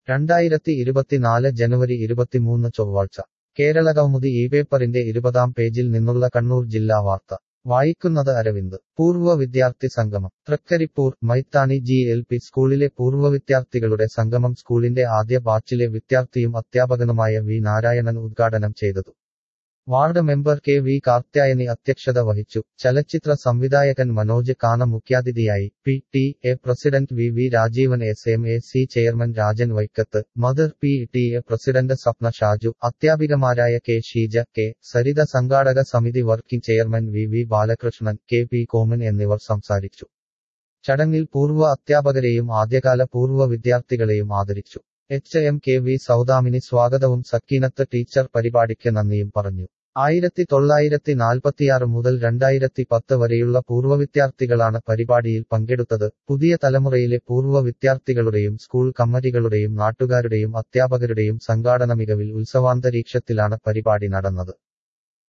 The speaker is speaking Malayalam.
രണ്ടായിരത്തി ഇരുപത്തിനാല് ജനുവരി ഇരുപത്തിമൂന്ന് ചൊവ്വാഴ്ച കേരളകൗമുദി ഈ പേപ്പറിന്റെ ഇരുപതാം പേജിൽ നിന്നുള്ള കണ്ണൂർ ജില്ലാ വാർത്ത വായിക്കുന്നത് അരവിന്ദ് പൂർവ്വ വിദ്യാർത്ഥി സംഗമം Trikaripur Maithani G L P സ്കൂളിലെ പൂർവ്വ വിദ്യാർത്ഥികളുടെ സംഗമം സ്കൂളിന്റെ ആദ്യ ബാച്ചിലെ വിദ്യാർത്ഥിയും അധ്യാപകനുമായ വി നാരായണൻ ഉദ്ഘാടനം ചെയ്തതു ward member K V Karthyayani അധ്യക്ഷത വഹിച്ചു ചലച്ചിത്ര സംവിധായകൻ മനോജ് കാന മുഖ്യാതിഥിയായി P T A president V V Rajeevan S M A C chairman Rajan Vaikkath mother P T A president Swapna Shaju അധ്യാപികമാരായ കെ ഷീജ കെ സരിത സംഘാടക സമിതി working chairman V V Balakrishnan K P Koman എന്നിവർ സംസാരിച്ചു ചടങ്ങിൽ പൂർവ്വ അധ്യാപകരെയും ആദ്യകാല പൂർവ്വ വിദ്യാർത്ഥികളെയും ആദരിച്ചു H M K V Saudamini സ്വാഗതവും സക്കീനത്ത് ടീച്ചർ പരിപാടിക്ക് നന്ദിയും പറഞ്ഞു ആയിരത്തി തൊള്ളായിരത്തി നാൽപ്പത്തിയാറ് മുതൽ രണ്ടായിരത്തി പത്ത് വരെയുള്ള പൂർവ്വ വിദ്യാർത്ഥികളാണ് പരിപാടിയിൽ പങ്കെടുത്തത് പുതിയ തലമുറയിലെ പൂർവ്വ വിദ്യാർത്ഥികളുടെയും സ്കൂൾ കമ്മിറ്റികളുടെയും നാട്ടുകാരുടെയും അധ്യാപകരുടെയും സംഘാടന മികവിൽ ഉത്സവാന്തരീക്ഷത്തിലാണ് പരിപാടി നടന്നത്